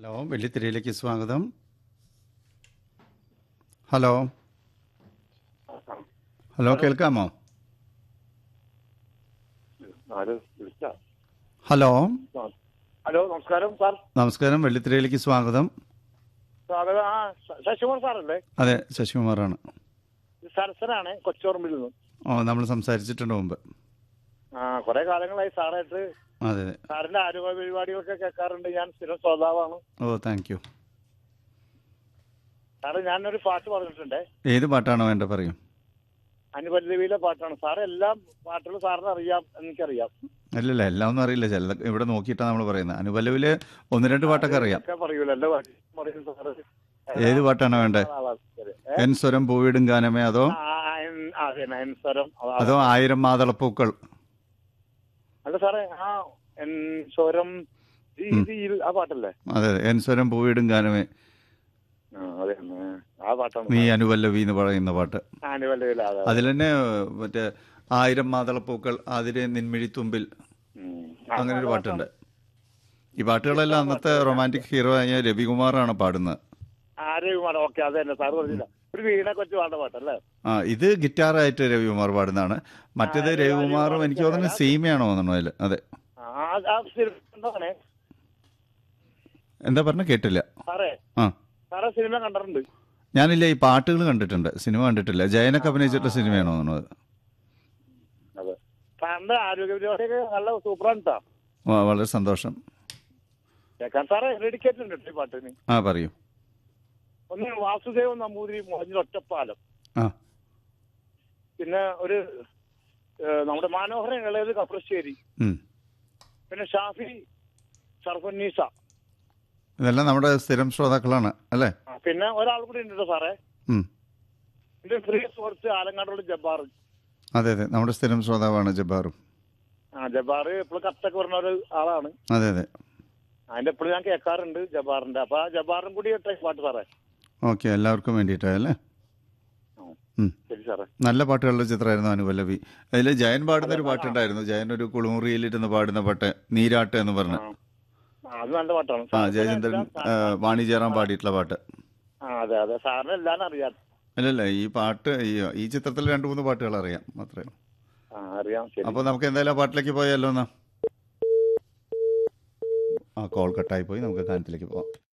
Hello വെള്ളിത്തിരയിലേക്ക് സ്വാഗതം hello hello കേൾക്കാമോ ആര് വിളിച്ച ഹലോ ഹലോ നമസ്കാരം സാർ നമസ്കാരം വെള്ളിത്തിരയിലേക്ക് സ്വാഗതം സ്വാഗതം ആ ശ- ശശികുമാർ സാറല്ലേ അതെ ശശികുമാറാണ് ഇത് സരസനാണ് കൊച്ചോർമ്പിൽ നിന്ന് ഓ നമ്മൾ സംസാരിച്ചിട്ടുണ്ട് മുമ്പ് ആ കുറെ കാലങ്ങളായി സാറായിട്ട് അതെ അതെ സാറിന്റെ ആരോഗ്യ പരിപാടികളൊക്കെ കേൾക്കാറുണ്ട് ഞാൻ സ്ഥിരം ശ്രോതാവാണ് ഓ താങ്ക് യു സാറ് ഞാനൊരു പാട്ട് പറഞ്ഞിട്ടുണ്ട് ഏത് പാട്ടാണോ വേണ്ടത് പറയൂ അനുപല്ലവിയിലെ പാട്ടാണ് സാർ എല്ലാം പാട്ടുകളും സാറിന് അറിയാം എനിക്കറിയാം അല്ലല്ല എല്ലാം ഒന്നും അറിയില്ല ചില ഇവിടെ നോക്കിയിട്ടാണ് നമ്മൾ പറയുന്നത് അനുപല്ലവില് ഒന്ന് രണ്ട് പാട്ടൊക്കെ അറിയാം ഒക്കെ പറയൂല എല്ലാ പാട്ടും പറയും സാറ് ഏത് പാട്ടാണോ വേണ്ടത് ആളാണ് ശരി. ഏ? എൻ സ്വരം പൂവിടും ഗാനമേ അതോ ആ, ആ, എൻ- ആ, അതെ നയൻസ്വരം അതാ- അതോ ആയിരം മാതളപ്പൂക്കൾ അല്ല സാറേ ആ എൻ സ്വരം രീതിയിൽ ആ പാട്ടല്ലേ അതെ അതെ എൻ സ്വരം പൂവിടും ഗാനമേ ആ അതെ ഉം. ആ പാട്ടാണ് നീ അനുപല്ലവി എന്ന് പറയുന്ന പാട്ട് അനുപല്ലവിയിലെ അതെ അതിൽ തന്നെ മറ്റേ ആയിരം മാതളപ്പൂക്കൾ അതിരെ നിൻമിഴിത്തുമ്പിൽ ഉം. അങ്ങനെ ഒരു പാട്ടുണ്ട് ഈ പാട്ടുകളെല്ലാം അന്നത്തെ റൊമാൻറ്റിക് ഹീറോ ആയ രവികുമാറാണ് പാടുന്നത് ആരോഗ്യമാണ് ഓക്കെ അത് തന്നെ സാറ് പറഞ്ഞില്ല ഒരു വീണെ കൊച്ചു പാടുന്ന പാട്ടല്ലേ ആ ഇത് ഗിറ്റാറായിട്ട് രവികുമാർ പാടുന്നതാണ് മറ്റേത് രവികുമാറും എനിക്ക് തോന്നുന്നു സീമയാണോ തോന്നുന്നു അതിൽ അതെ ആ, ആ- ആ സിനിമ എന്താണ് എന്താ പറഞ്ഞ കേട്ടില്ല സാറേ ആ സാറേ സിനിമ കണ്ടിട്ടുണ്ട് ഞാനില്ല ഈ പാട്ടുകൾ കണ്ടിട്ടുണ്ട് സിനിമ കണ്ടിട്ടില്ല ജയനൊക്കെ അഭിനയിച്ചിട്ട സിനിമയാണോ തോന്നുന്നത് അതെ സാറിന്റെ ആരോഗ്യ പരിപാടിയൊക്കെ നല്ല സൂപ്പറാണ് കേട്ടോ വ- വളരെ സന്തോഷം കേൾക്കാൻ സാറേ ഡെഡിക്കേറ്റ് ഉണ്ട് കേട്ടോ ഈ പാട്ടിന് ആ പറയൂ ഒന്ന് വാസുദേവൻ നമ്പൂതിരി മുളഞ്ഞ ഒറ്റപ്പാലം ആ പിന്നെ ഒരു ഏഹ്, നമ്മുടെ മനോഹരൻ ഇളയത് കപ്രശ്ശേരി ഉം. പിന്നെ ഷാഫി സർഫന്നീസ ഇതെല്ലാം നമ്മുടെ സ്ഥിരം ശ്രോതാക്കളാണ് അല്ലേ ആ, പിന്നെ ഒരാൾ കൂടി ഉണ്ട് കേട്ടോ സാറേ ഉം. എന്റെ പ്രിയ സുഹൃത്ത് ആലങ്ങാടുള്ള ജബ്ബാർ അതെ അതെ നമ്മുടെ സ്ഥിരം ശ്രോതാവാണ് ജബ്ബാറും ആ ജബ്ബാർ ഇപ്പോൾ കത്തൊക്കെ പറഞ്ഞ ഒരു ആളാണ് അതെ അതെ അതിന്റെ എപ്പോഴും ഞാൻ കേൾക്കാറുണ്ട് ജബ്ബാറിന്റെ അപ്പൊ ആ ജബ്ബാറും കൂടി ഇട്ട പാട്ട് സാറേ ഓക്കെ എല്ലാവർക്കും വേണ്ടിയിട്ടല്ലേ ആ, ഉം. ശരി സാറേ നല്ല പാട്ടുകളുടെ ചിത്രമായിരുന്നു അനുപല്ലവി അതിൽ ജയൻ പാടുന്ന ഒരു പാട്ടുണ്ടായിരുന്നു ജയൻ ഒരു കുളിമുറിയിലിരുന്ന് പാടുന്ന പാട്ട് നീരാട്ട് എന്ന് പറഞ്ഞ് ആ. ആ, അത് നല്ല പാട്ടാണ് ആ ജയചന്ദ്രൻ ആ, വാണി ജയറാം പാടിയിട്ടുള്ള പാട്ട് ആ അതെ അതെ സാറിന് എല്ലാം അറിയാം അല്ലല്ല ഈ പാട്ട് ഈ ഈ ചിത്രത്തിൽ രണ്ട് മൂന്ന് പാട്ടുകൾ അറിയാം മാത്രമേ ആ അറിയാം ശരി അപ്പോൾ നമുക്ക് എന്തായാലും ആ പാട്ടിലേക്ക് പോയാലോ എന്നാ ആ കോൾ കട്ടായി പോയി നമുക്ക് ഗാനത്തിലേക്ക് പോവാം